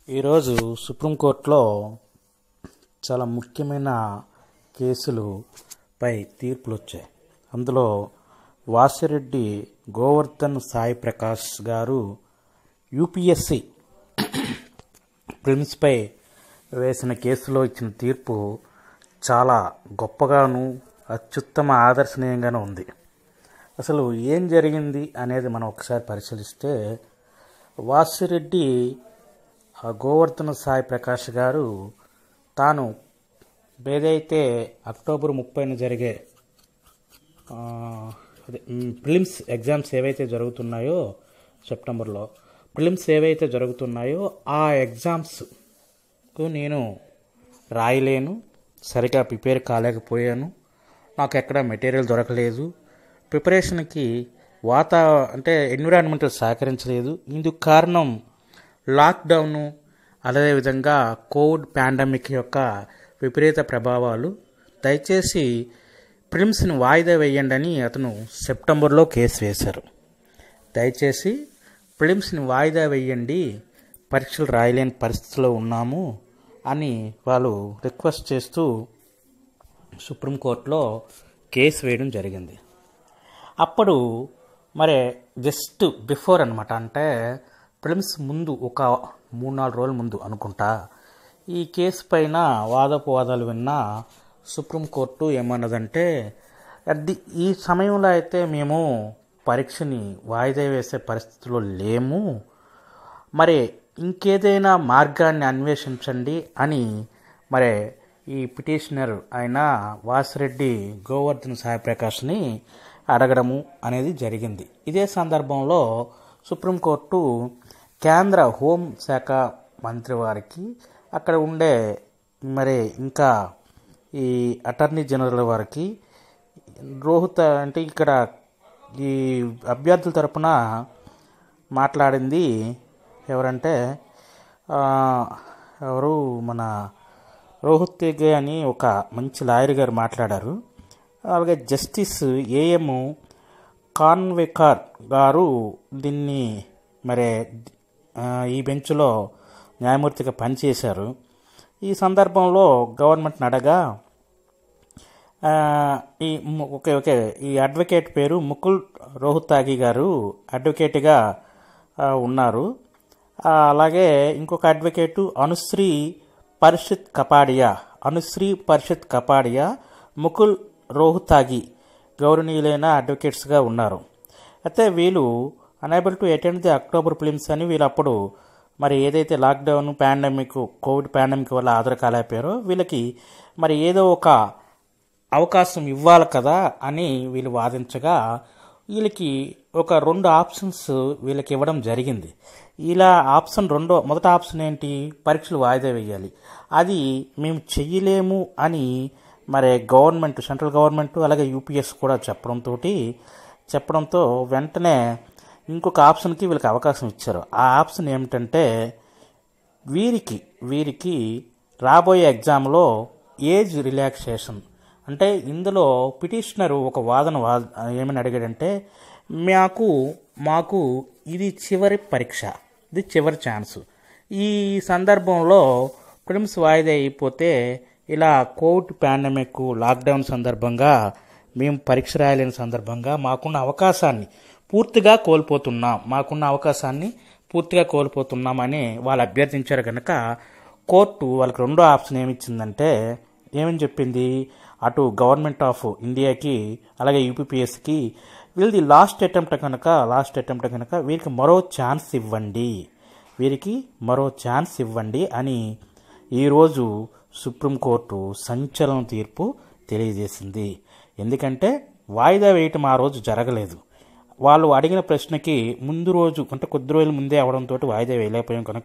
ఈరోజు సుప్రీంకోర్టులో చాలా ముఖ్యమైన కేసులు పై తీర్పులు వచ్చాయి అందులో వాసిరెడ్డి గోవర్ధన్ సాయి ప్రకాష్ గారు యూపీఎస్సి ప్రిమ్స్పై వేసిన కేసులో ఇచ్చిన తీర్పు చాలా గొప్పగాను అత్యుత్తమ ఆదర్శనీయంగాను ఉంది అసలు ఏం జరిగింది అనేది మనం ఒకసారి పరిశీలిస్తే వాసిరెడ్డి ఆ గోవర్ధన సాయి ప్రకాష్ గారు తాను ఏదైతే అక్టోబర్ ముప్పైన జరిగే ఆ, అదే ప్రిలిమ్స్ ఎగ్జామ్స్ ఏవైతే జరుగుతున్నాయో సెప్టెంబర్లో ప్రిలిమ్స్ ఏవైతే జరుగుతున్నాయో ఆ ఎగ్జామ్స్కు నేను రాయలేను సరిగా ప్రిపేర్ కాలేకపోయాను నాకు ఎక్కడ మెటీరియల్ దొరకలేదు ప్రిపరేషన్కి వాత అంటే ఎన్విరాన్మెంట్ సహకరించలేదు ఇందుకు కారణం లాక్డౌను అదేవిధంగా కోవిడ్ పాండమిక్ యొక్క విపరీత ప్రభావాలు దయచేసి ప్రిమ్స్ని వాయిదా వేయండి అని అతను సెప్టెంబర్లో కేసు వేశారు దయచేసి ప్రిలిమ్స్ని వాయిదా వేయండి పరీక్షలు రాయలేని పరిస్థితిలో ఉన్నాము అని వాళ్ళు రిక్వెస్ట్ చేస్తూ సుప్రీంకోర్టులో కేసు వేయడం జరిగింది అప్పుడు మరి జస్ట్ బిఫోర్ అనమాట అంటే ప్రిలిమ్స్ ముందు ఒక మూడు నాలుగు రోజుల ముందు అనుకుంటా ఈ కేసు పైన వాదోపవాదాలు విన్న సుప్రీంకోర్టు ఏమన్నదంటే అది ఈ సమయంలో అయితే మేము పరీక్షని వాయిదా వేసే పరిస్థితిలో లేము మరి ఇంకేదైనా మార్గాన్ని అన్వేషించండి అని మరి ఈ పిటిషనర్ అయిన వాసిరెడ్డి గోవర్ధన్ సాయిప్రకాష్ని అడగడము అనేది జరిగింది ఇదే సందర్భంలో సుప్రీంకోర్టు కేంద్ర హోంశాఖ మంత్రి వారికి అక్కడ ఉండే మరి ఇంకా ఈ అటార్నీ జనరల్ వారికి రోహిత అంటే ఇక్కడ ఈ అభ్యర్థుల తరపున మాట్లాడింది ఎవరంటే ఆ, ఎవరు మన రోహిత్ తెగే అని ఒక మంచి లాయర్ గారు మాట్లాడారు అలాగే జస్టిస్ ఏఎం కాన్వెకార్ గారు దీన్ని మరి ఆ, ఈ బెంచ్లో న్యాయమూర్తిగా పనిచేశారు ఈ సందర్భంలో గవర్నమెంట్ని అడగా ఆ, ఈ ము- ఓకే ఓకే ఈ అడ్వకేట్ పేరు ముకుల్ రోహతాగి గారు అడ్వకేట్గా ఆ, ఉన్నారు ఆ, అలాగే ఇంకొక అడ్వకేటు అనుశ్రీ పరిషత్ కపాడియా అనుశ్రీ పరిషత్ కపాడియా ముకుల్ రోహతాగి గౌరవనీయులైన అడ్వకేట్స్గా ఉన్నారు అయితే వీళ్ళు unable to attend the October prelims అని వీళ్ళు అప్పుడు మరి ఏదైతే లాక్డౌన్ పాండమిక్ కోవిడ్ పాండమిక్ వల్ల ఆధార్ కాలేకపోయారో వీళ్ళకి మరి ఏదో ఒక అవకాశం ఇవ్వాలి కదా అని వీళ్ళు వాదించగా వీళ్ళకి ఒక రెండు ఆప్షన్స్ వీళ్ళకి ఇవ్వడం జరిగింది ఇలా ఆప్షన్ రెండో మొదటి ఆప్షన్ ఏంటి పరీక్షలు వాయిదా వేయాలి అది మేము చెయ్యలేము అని మరి గవర్నమెంట్ సెంట్రల్ గవర్నమెంట్ అలాగే యూపీఎస్ కూడా చెప్పడంతో చెప్పడంతో వెంటనే ఇంకొక ఆప్షన్కి వీళ్ళకి అవకాశం ఇచ్చారు ఆ ఆప్షన్ ఏమిటంటే వీరికి వీరికి రాబోయే ఎగ్జామ్లో ఏజ్ రిలాక్సేషన్ అంటే ఇందులో పిటిషనర్ ఒక వాదన వా ఏమని అడిగాడంటే మాకు మాకు ఇది చివరి పరీక్ష ఇది చివరి ఛాన్స్ ఈ సందర్భంలో ప్రిమ్స్ వాయిదా అయిపోతే ఇలా కోవిడ్ పాండమిక్ లాక్డౌన్ సందర్భంగా మేము పరీక్ష రాయలేని సందర్భంగా మాకున్న అవకాశాన్ని పూర్తిగా కోల్పోతున్నాం మాకున్న అవకాశాన్ని పూర్తిగా కోల్పోతున్నామని వాళ్ళు అభ్యర్థించారు కనుక కోర్టు వాళ్ళకి రెండో ఆప్షన్ ఏమిచ్చిందంటే ఏమని చెప్పింది అటు గవర్నమెంట్ ఆఫ్ ఇండియాకి అలాగే యూపీపీఎస్కి వీళ్ళది లాస్ట్ అటెంప్ట్ కనుక లాస్ట్ అటెంప్ట్ కనుక వీరికి మరో ఛాన్స్ ఇవ్వండి వీరికి మరో ఛాన్స్ ఇవ్వండి అని ఈరోజు సుప్రీంకోర్టు సంచలన తీర్పు తెలియజేసింది ఎందుకంటే వాయిదా వేయటం ఆ రోజు జరగలేదు వాళ్ళు అడిగిన ప్రశ్నకి ముందు రోజు అంటే కొద్ది రోజుల ముందే అవడంతో వాయిదా వేయలేకపోయాం కనుక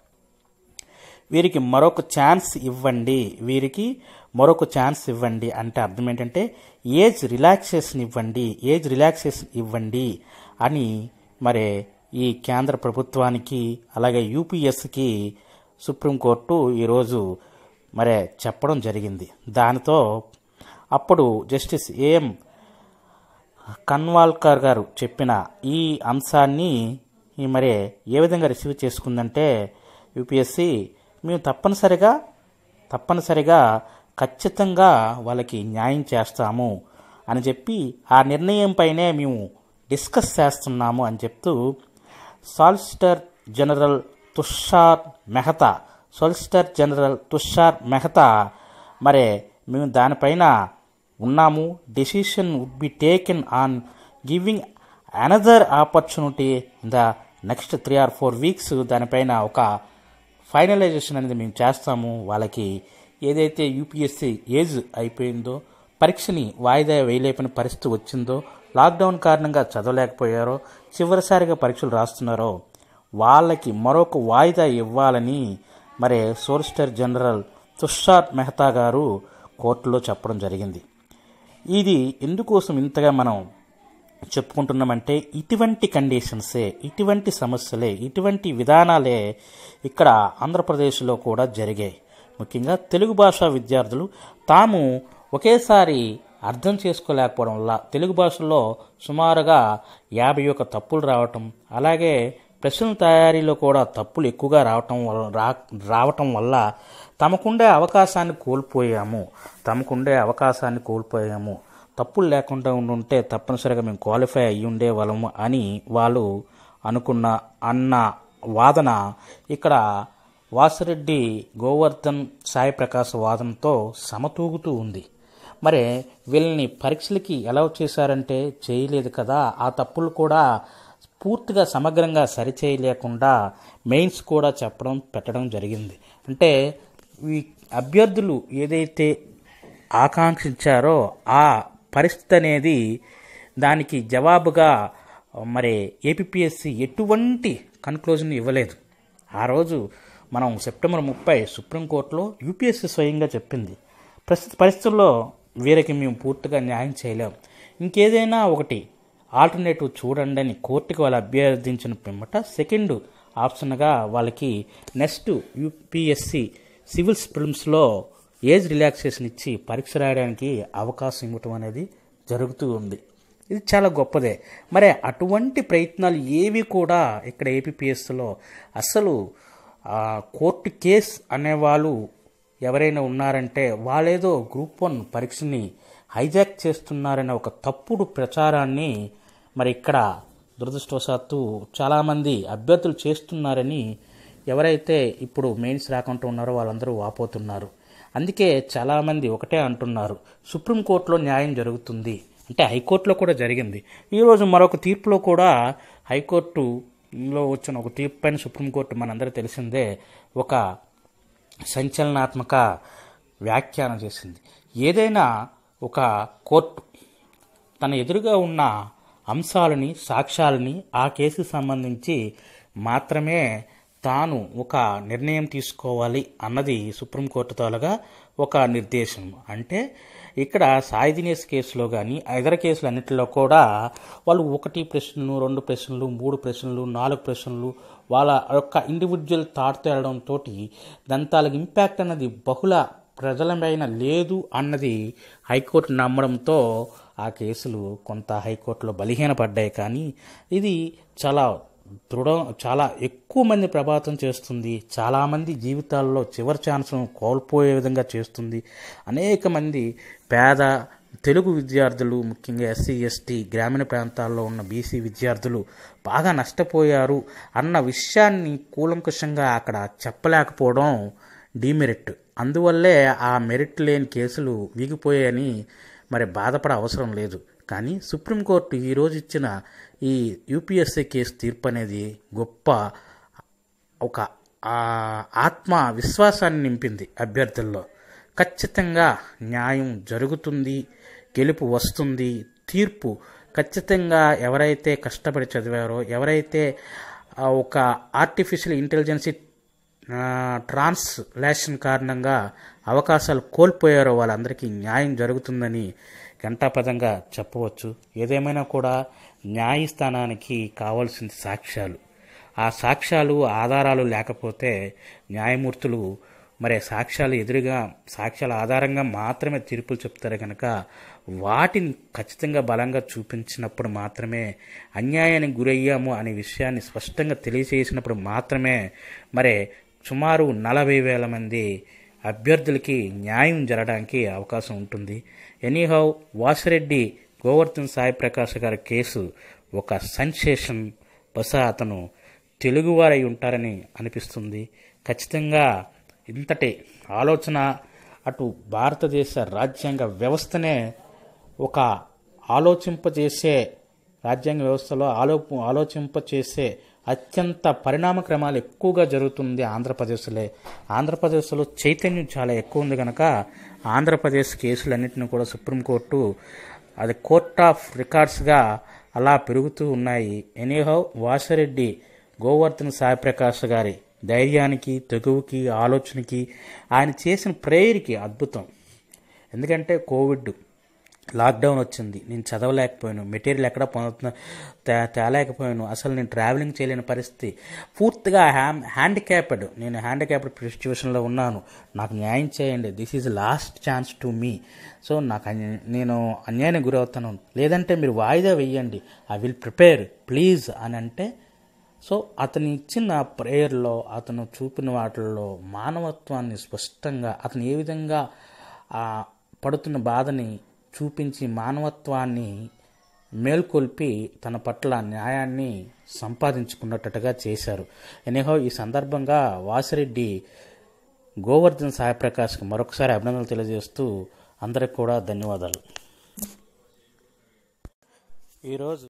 వీరికి మరొక ఛాన్స్ ఇవ్వండి వీరికి మరొక ఛాన్స్ ఇవ్వండి అంటే అర్థం ఏంటంటే ఏజ్ రిలాక్సేషన్ ఇవ్వండి ఏజ్ రిలాక్సేషన్ ఇవ్వండి అని మరి ఈ కేంద్ర ప్రభుత్వానికి అలాగే యూపీఎస్కి సుప్రీంకోర్టు ఈరోజు మరి చెప్పడం జరిగింది దానితో అప్పుడు జస్టిస్ ఏఎం కన్వాల్కర్ గారు చెప్పిన ఈ అంశాన్ని ఈ మరి ఏ విధంగా రిసీవ్ చేసుకుందంటే యూపీఎస్సి మేము తప్పనిసరిగా తప్పనిసరిగా ఖచ్చితంగా వాళ్ళకి న్యాయం చేస్తాము అని చెప్పి ఆ నిర్ణయం పైనే మేము డిస్కస్ చేస్తున్నాము అని చెప్తూ solicitor general Tushar Mehta solicitor general Tushar Mehta మరి మేము దానిపైన ఉన్నాము decision would be taken on giving another opportunity in the next three or four weeks దానిపైన ఒక ఫైనలైజేషన్ అనేది మేము చేస్తాము వాళ్ళకి ఏదైతే యూపీఎస్సీ ఏజ్ అయిపోయిందో పరీక్షని వాయిదా వేయలేపని పరిస్థితి వచ్చిందో లాక్డౌన్ కారణంగా చదవలేకపోయారో చివరిసారిగా పరీక్షలు రాస్తున్నారో వాళ్ళకి మరొక వాయిదా ఇవ్వాలని మరి సోలిసిటర్ జనరల్ తుషార్ మెహతా గారు కోర్టులో చెప్పడం జరిగింది ఇది ఎందుకోసం ఇంతగా మనం చెప్పుకుంటున్నామంటే ఇటువంటి కండిషన్సే ఇటువంటి సమస్యలే ఇటువంటి విధానాలే ఇక్కడ ఆంధ్రప్రదేశ్లో కూడా జరిగాయి ముఖ్యంగా తెలుగు భాషా విద్యార్థులు తాము ఒకేసారి అర్థం చేసుకోలేకపోవడం వల్ల తెలుగు భాషలో సుమారుగా యాభై ఒక తప్పులు రావటం అలాగే ప్రశ్నల తయారీలో కూడా తప్పులు ఎక్కువగా రావటం వల్ల రా రావటం వల్ల తమకుండే అవకాశాన్ని కోల్పోయాము తమకుండే అవకాశాన్ని కోల్పోయాము తప్పులు లేకుండా ఉండుంటే తప్పనిసరిగా మేము క్వాలిఫై అయ్యి ఉండేవాళ్ళము అని వాళ్ళు అనుకున్న అన్న వాదన ఇక్కడ వాసిరెడ్డి గోవర్ధన్ సాయి ప్రకాశ్ వాదనతో సమతూగుతూ ఉంది మరి వీళ్ళని పరీక్షలకి ఎలా చేశారంటే చేయలేదు కదా ఆ తప్పులు కూడా పూర్తిగా సమగ్రంగా సరిచేయలేకుండా మెయిన్స్ కూడా చెప్పడం పెట్టడం జరిగింది అంటే ఈ అభ్యర్థులు ఏదైతే ఆకాంక్షించారో ఆ పరిస్థితి అనేది దానికి జవాబుగా మరి ఏపీఎస్సి ఎటువంటి కన్క్లూజన్ ఇవ్వలేదు ఆ రోజు మనం సెప్టెంబర్ ముప్పై సుప్రీంకోర్టులో యూపీఎస్సీ స్వయంగా చెప్పింది ప్రస్తుత పరిస్థితుల్లో వీరికి మేము పూర్తిగా న్యాయం చేయలేం ఇంకేదైనా ఒకటి ఆల్టర్నేటివ్ చూడండి అని కోర్టుకి వాళ్ళు అభ్యర్థించిన పిమ్మట సెకండ్ ఆప్షన్గా వాళ్ళకి నెక్స్ట్ యూపీఎస్సి సివిల్స్ ఫిల్మ్స్లో ఏజ్ రిలాక్సేషన్ ఇచ్చి పరీక్ష రాయడానికి అవకాశం ఇవ్వటం అనేది జరుగుతూ ఉంది ఇది చాలా గొప్పదే మరి అటువంటి ప్రయత్నాలు ఏవి కూడా ఇక్కడ ఏపీఎస్లో అసలు ఆ, కోర్టు కేస్ అనేవాళ్ళు ఎవరైనా ఉన్నారంటే వాళ్ళేదో గ్రూప్ వన్ పరీక్షని హైజాక్ చేస్తున్నారనే ఒక తప్పుడు ప్రచారాన్ని మరి ఇక్కడ దురదృష్టవశాత్తు చాలామంది అభ్యర్థులు చేస్తున్నారని ఎవరైతే ఇప్పుడు మెయిన్స్ రాకుండా ఉన్నారో వాళ్ళందరూ వాపోతున్నారు అందుకే చాలామంది ఒకటే అంటున్నారు సుప్రీంకోర్టులో న్యాయం జరుగుతుంది అంటే హైకోర్టులో కూడా జరిగింది ఈరోజు మరొక తీర్పులో కూడా హైకోర్టులో వచ్చిన ఒక తీర్పు పైన సుప్రీంకోర్టు మనందరూ తెలిసిందే ఒక సంచలనాత్మక వ్యాఖ్యానం చేసింది ఏదైనా ఒక కోర్టు తన ఎదురుగా ఉన్న అంశాలని సాక్ష్యాలని ఆ కేసుకు సంబంధించి మాత్రమే తాను ఒక నిర్ణయం తీసుకోవాలి అన్నది సుప్రీంకోర్టు తాలుగా ఒక నిర్దేశం అంటే ఇక్కడ సాయి దినేష్ కేసులో కానీ ఇతర కేసులు అన్నింటిలో కూడా వాళ్ళు ఒకటి ప్రశ్నలు రెండు ప్రశ్నలు మూడు ప్రశ్నలు నాలుగు ప్రశ్నలు వాళ్ళ యొక్క ఇండివిజువల్ థాట్తో వెళ్ళడంతో దంతాలకు ఇంపాక్ట్ అన్నది బహుళ ప్రజలపైన లేదు అన్నది హైకోర్టు నమ్మడంతో ఆ కేసులు కొంత హైకోర్టులో బలహీనపడ్డాయి కానీ ఇది చాలా దృఢం చాలా ఎక్కువ మంది ప్రభావితం చేస్తుంది చాలామంది జీవితాల్లో చివరి ఛాన్స్ను కోల్పోయే విధంగా చేస్తుంది అనేక మంది పేద తెలుగు విద్యార్థులు ముఖ్యంగా ఎస్సీ ఎస్టీ గ్రామీణ ప్రాంతాల్లో ఉన్న బీసీ విద్యార్థులు బాగా నష్టపోయారు అన్న విషయాన్ని కూలంకషంగా అక్కడ చెప్పలేకపోవడం డిమెరిట్ అందువల్లే ఆ మెరిట్ లేని కేసులు వీగిపోయాయని మరి బాధపడ అవసరం లేదు కానీ సుప్రీంకోర్టు ఈరోజు ఇచ్చిన ఈ యూపీఎస్సీ కేసు తీర్పు అనేది గొప్ప ఒక ఆ, ఆత్మ విశ్వాసాన్ని నింపింది అభ్యర్థుల్లో ఖచ్చితంగా న్యాయం జరుగుతుంది గెలుపు వస్తుంది తీర్పు ఖచ్చితంగా ఎవరైతే కష్టపడి చదివారో ఎవరైతే ఆ, ఒక ఆర్టిఫిషియల్ ఇంటెలిజెన్సీ ట్రాన్స్లేషన్ కారణంగా అవకాశాలు కోల్పోయారో వాళ్ళందరికీ న్యాయం జరుగుతుందని ఘంటాపదంగా చెప్పవచ్చు ఏదేమైనా కూడా న్యాయస్థానానికి కావాల్సిన సాక్ష్యాలు ఆ సాక్ష్యాలు ఆధారాలు లేకపోతే న్యాయమూర్తులు మరి సాక్ష్యాలు ఎదురుగా సాక్ష్యాల ఆధారంగా మాత్రమే తీర్పులు చెప్తారు కనుక వాటిని ఖచ్చితంగా బలంగా చూపించినప్పుడు మాత్రమే అన్యాయానికి గురయ్యాము అనే విషయాన్ని స్పష్టంగా తెలియజేసినప్పుడు మాత్రమే మరి సుమారు నలభై వేల మంది అభ్యర్థులకి న్యాయం జరగడానికి అవకాశం ఉంటుంది ఎనీహౌ వాసిరెడ్డి గోవర్ధన్ సాయి ప్రకాష్ గారి కేసు ఒక సెన్సేషన్ బహుశా అతను తెలుగువారై ఉంటారని అనిపిస్తుంది ఖచ్చితంగా ఇంతటి ఆలోచన అటు భారతదేశ రాజ్యాంగ వ్యవస్థనే ఒక ఆలోచింపజేసే రాజ్యాంగ వ్యవస్థలో ఆలోపు ఆలోచింపచేసే అత్యంత పరిణామ క్రమాలు ఎక్కువగా జరుగుతుంది ఆంధ్రప్రదేశ్లో ఆంధ్రప్రదేశ్లో చైతన్యం చాలా ఎక్కువ ఉంది కనుక ఆంధ్రప్రదేశ్ కేసులన్నింటినీ కూడా సుప్రీంకోర్టు అది కోర్ట్ ఆఫ్ రికార్డ్స్గా అలా పెరుగుతూ ఉన్నాయి ఎనీహౌ వాసిరెడ్డి గోవర్ధన్ సాయిప్రకాష్ గారి ధైర్యానికి తెగువకి ఆలోచనకి ఆయన చేసిన ప్రేయర్కి అద్భుతం ఎందుకంటే కోవిడ్ లాక్డౌన్ వచ్చింది నేను చదవలేకపోయాను మెటీరియల్ ఎక్కడ పొందుతున్నా తే తేలేకపోయాను అసలు నేను ట్రావెలింగ్ చేయలేని పరిస్థితి పూర్తిగా హ్యామ్ హ్యాండిక్యాప్డ్ నేను హ్యాండిక్యాప్డ్ సిచ్యువేషన్లో ఉన్నాను నాకు న్యాయం చేయండి this is last chance to me so నాకు అన్య- నేను అన్యాయానికి గురవుతాను లేదంటే మీరు వాయిదా వెయ్యండి ఐ విల్ ప్రిపేర్ ప్లీజ్ అని అంటే సో అతను ఇచ్చిన ప్రేయర్లో అతను చూపిన వాటిల్లో మానవత్వాన్ని స్పష్టంగా అతను ఏ విధంగా ఆ పడుతున్న బాధని చూపించి మానవత్వాన్ని మేల్కొల్పి తన పట్ల న్యాయాన్ని సంపాదించుకున్నట్టుగా చేశారు ఎనీహో ఈ సందర్భంగా వాసిరెడ్డి గోవర్ధన్ సాయిప్రకాష్కి మరొకసారి అభినందనలు తెలియజేస్తూ అందరికి కూడా ధన్యవాదాలు ఈరోజు